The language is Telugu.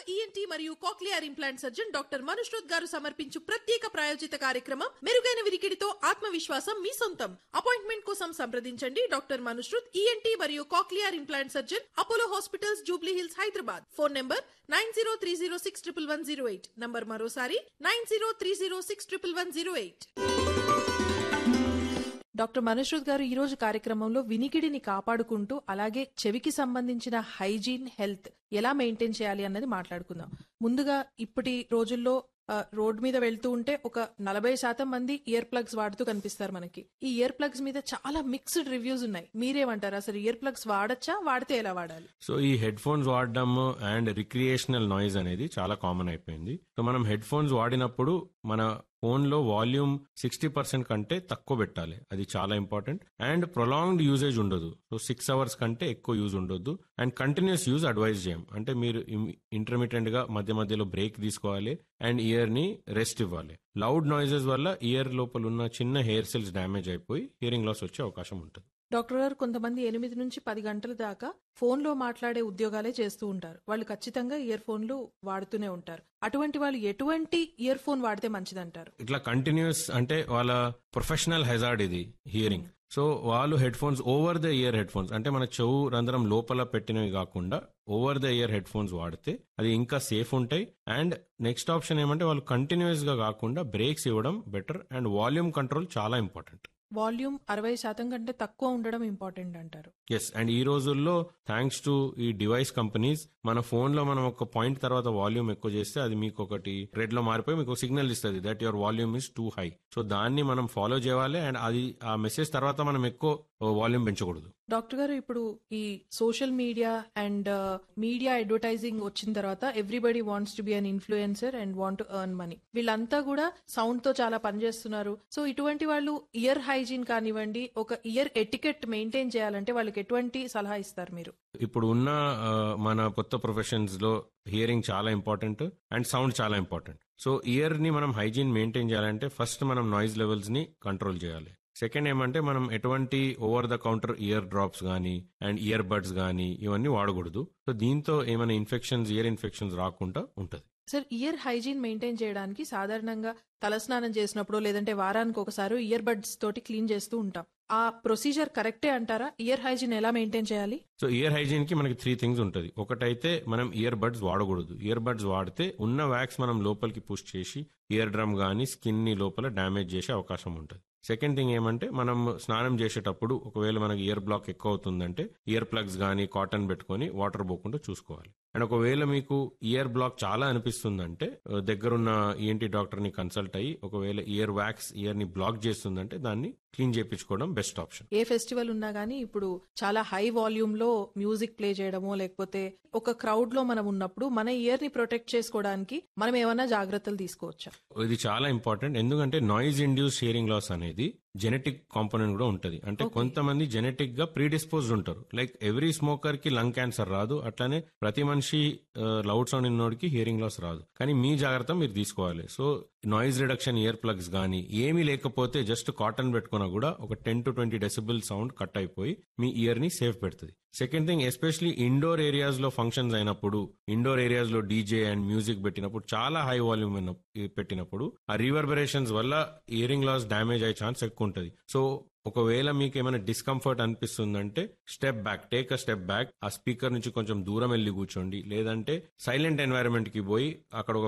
ఈఎన్టీ మరియు cochlear implant surgeon doctor Manushrut గారు సమర్పించు ప్రత్యేక ప్రాయోజిత కార్యక్రమం మెరుగైన విరికిడితో ఆత్మవిశ్వాసం మీ సొంతం అపాయింట్మెంట్ కోసం సంప్రదించండి డాక్టర్ మనుష్రుత్ ఈఎన్టీ మరియు cochlear implant surgeon Apollo hospitals Jubilee Hills Hyderabad phone number nine zero three zero six triple one zero eight number మరోసారి nine zero three zero six triple one zero eight doctor Manushrut గారు ఈ రోజు కార్యక్రమంలో వినికిడిని కాపాడుకుంటూ అలాగే చెవికి సంబంధించిన హైజీన్ హెల్త్ ఎలా మెయింటైన్ చేయాలి అన్నది మాట్లాడుకుందాం ముందుగా ఇప్పటి రోజుల్లో ఆ, రోడ్ మీద వెళ్తూ ఉంటే ఒక నలభై శాతం మంది ఇయర్ ప్లగ్స్ వాడుతూ కనిపిస్తారు మనకి ఈ ఇయర్ ప్లగ్స్ మీద చాలా మిక్స్డ్ రివ్యూస్ ఉన్నాయి మీరేమంటారు అసలు ఇయర్ ప్లగ్స్ వాడచ్చా వాడితే ఎలా వాడాలి సో ఈ హెడ్ ఫోన్స్ వాడడం అండ్ రిక్రియేషనల్ నాయిస్ అనేది చాలా కామన్ అయిపోయింది సో మనం హెడ్ ఫోన్స్ వాడినప్పుడు మన ఫోన్ లో వాల్యూమ్ సిక్స్టీ పర్సెంట్ కంటే తక్కువ పెట్టాలి అది చాలా ఇంపార్టెంట్ అండ్ ప్రొలాంగ్డ్ యూజేజ్ ఉండదు సో సిక్స్ అవర్స్ కంటే ఎక్కువ యూజ్ ఉండొద్దు అండ్ కంటిన్యూస్ యూజ్ అడ్వైజ్ చేయం అంటే మీరు ఇంటర్మీడియట్ గా మధ్య మధ్యలో బ్రేక్ తీసుకోవాలి అండ్ ఇయర్ ని రెస్ట్ ఇవ్వాలి లౌడ్ నాయిసెస్ వల్ల ఇయర్ లోపల ఉన్న చిన్న హెయిర్ సెల్స్ డ్యామేజ్ అయిపోయి హియరింగ్ లాస్ వచ్చే అవకాశం ఉంటుంది డాక్టర్ గారు కొంతమంది ఎనిమిది నుంచి పది గంటల దాకా ఫోన్ లో మాట్లాడే ఉద్యోగాలే చేస్తూ ఉంటారు వాళ్ళు ఖచ్చితంగా ఇయర్ ఫోన్లు వాడుతూనే ఉంటారు అటువంటి వాళ్ళు ఎటువంటి ఇయర్ ఫోన్ వాడితే మంచిదంటారు ఇట్లా కంటిన్యూస్ అంటే వాళ్ళ ప్రొఫెషనల్ హెజార్డ్ ఇది హియరింగ్ సో వాళ్ళు headphones over the ear headphones అంటే మన చెవు రంధ్రం లోపల పెట్టినవి కాకుండా over the ear headphones వాడితే అది ఇంకా సేఫ్ ఉంటాయి అండ్ నెక్స్ట్ ఆప్షన్ ఏమంటే వాళ్ళు కంటిన్యూస్ గా కాకుండా బ్రేక్స్ ఇవ్వడం బెటర్ అండ్ వాల్యూమ్ కంట్రోల్ చాలా ఇంపార్టెంట్ వాల్యూమ్ అరవై శాతం కంటే తక్కువ ఉండడం ఇంపార్టెంట్ అంటారు ఎస్ అండ్ ఈ రోజుల్లో థ్యాంక్స్ టు ఈ డివైస్ కంపెనీస్ మన ఫోన్ లో మనం ఒక పాయింట్ తర్వాత వాల్యూమ్ ఎక్కువ చేస్తే అది మీకు ఒకటి రెడ్ లో మారిపోయి మీకు సిగ్నల్ ఇస్తుంది that your volume is too high so దాన్ని మనం ఫాలో చేయాలి అండ్ అది ఆ మెసేజ్ తర్వాత మనం ఎక్కువ వాల్యూమ్ పెంచకూడదు డాక్టర్ గారు ఇప్పుడు ఈ social media and media advertising వచ్చిన తర్వాత everybody wants to be an influencer and want to earn money వీళ్ళంతా కూడా సౌండ్ తో చాలా పనిచేస్తున్నారు సో ఇటువంటి వాళ్ళు ఇయర్ హైజీన్ కానివ్వండి ఒక ఇయర్ ఎటికెట్ మెయింటైన్ చేయాలంటే వాళ్ళకి ఎటువంటి సలహా ఇస్తారు మీరు ఇప్పుడు ఉన్న ఆ, మన కొత్త ప్రొఫెషన్స్ లో హియరింగ్ చాలా ఇంపార్టెంట్ అండ్ సౌండ్ చాలా ఇంపార్టెంట్ సో ఇయర్ ని మనం హైజీన్ మెయింటైన్ చేయాలంటే ఫస్ట్ మనం నాయిస్ లెవెల్స్ ని కంట్రోల్ చేయాలి సెకండ్ ఏమంటే మనం ఎటువంటి over the counter ear drops కానీ అండ్ ఇయర్ బడ్స్ కానీ ఇవన్నీ వాడకూడదు సో దీంతో ఏమైనా ఇన్ఫెక్షన్స్ ఇయర్ ఇన్ఫెక్షన్స్ రాకుండా ఉంటది సార్ ఇయర్ హైజీన్ మెయింటైన్ చేయడానికి సాధారణంగా తలస్నానం చేసినప్పుడు లేదంటే వారానికి ఒకసారి ఇయర్ బడ్స్ తోటి క్లీన్ చేస్తూ ఉంటాం ఆ ప్రొసీజర్ కరెక్టే అంటారా ఇయర్ హైజీన్ ఎలా మెయింటైన్ చేయాలి సో ఇయర్ హైజీన్ కి మనకి త్రీ థింగ్స్ ఉంటుంది ఒకటైతే మనం ఇయర్ బడ్స్ వాడకూడదు ఇయర్ బడ్స్ వాడితే ఉన్న వ్యాక్స్ మనం లోపలికి పుష్ చేసి ఇయర్ డ్రమ్ గానీ స్కిన్ ని లోపల డ్యామేజ్ చేసే అవకాశం ఉంటుంది సెకండ్ థింగ్ ఏమంటే మనం స్నానం చేసేటప్పుడు ఒకవేళ మనకి ఇయర్ బ్లాక్ ఎక్కువ అవుతుందంటే ఇయర్ ప్లగ్స్ గానీ కాటన్ పెట్టుకొని వాటర్ పోకుండా చూసుకోవాలి అండ్ ఒకవేళ మీకు ఇయర్ బ్లాక్ చాలా అనిపిస్తుందంటే ఆ, దగ్గరున్న ఈఎన్టీ డాక్టర్ ని కన్సల్ట్ అయ్యి ఒకవేళ ఇయర్ వ్యాక్స్ ఇయర్ ని బ్లాక్ చేస్తుందంటే దాన్ని క్లీన్ చేయించుకోవడం బెస్ట్ ఆప్షన్ ఏ ఫెస్టివల్ ఉన్నా గానీ ఇప్పుడు చాలా హై వాల్యూమ్ లో మ్యూజిక్ ప్లే చేయడమో లేకపోతే ఒక క్రౌడ్ లో మనం ఉన్నప్పుడు మన ఇయర్ ని ప్రొటెక్ట్ చేసుకోవడానికి మనం ఏమైనా జాగ్రత్తలు తీసుకోవచ్చా ఇది చాలా ఇంపార్టెంట్ ఎందుకంటే నాయిస్ ఇండ్యూస్ హియరింగ్ లాస్ అనేది జెనెటిక్ కాంపోనెంట్ కూడా ఉంటది అంటే Okay. కొంతమంది జెనెటిక్ గా ప్రీడిస్పోజ్డ్ ఉంటారు లైక్ ఎవ్రీ స్మోకర్ కి లంగ్ క్యాన్సర్ రాదు అట్లానే ప్రతి మనిషి లౌడ్ సౌండ్ ఉన్నోడికి హియరింగ్ లాస్ రాదు కానీ మీ జాగ్రత్త మీరు తీసుకోవాలి so noise reduction ear plugs కానీ ఏమీ లేకపోతే జస్ట్ కాటన్ పెట్టుకున్నా కూడా ఒక ten to twenty decibel sound cut అయిపోయి మీ ఇయర్ ని సేఫ్ పెడుతుంది second thing especially indoor areas లో ఫంక్షన్స్ అయినప్పుడు ఇండోర్ ఏరియాస్ లో డీజే అండ్ మ్యూజిక్ పెట్టినప్పుడు చాలా హై వాల్యూమ్ పెట్టినప్పుడు ఆ రివర్బరేషన్స్ వల్ల ఇయరింగ్ లాస్ డ్యామేజ్ అయ్యే ఛాన్స్ ఎక్కువ ఉంటుంది సో ఒకవేళ మీకు ఏమైనా డిస్కంఫర్ట్ అనిపిస్తుందంటే step back take a step back ఆ స్పీకర్ నుంచి కొంచెం దూరం వెళ్ళి కూర్చోండి లేదంటే సైలెంట్ ఎన్వైరన్మెంట్ కి పోయి అక్కడ ఒక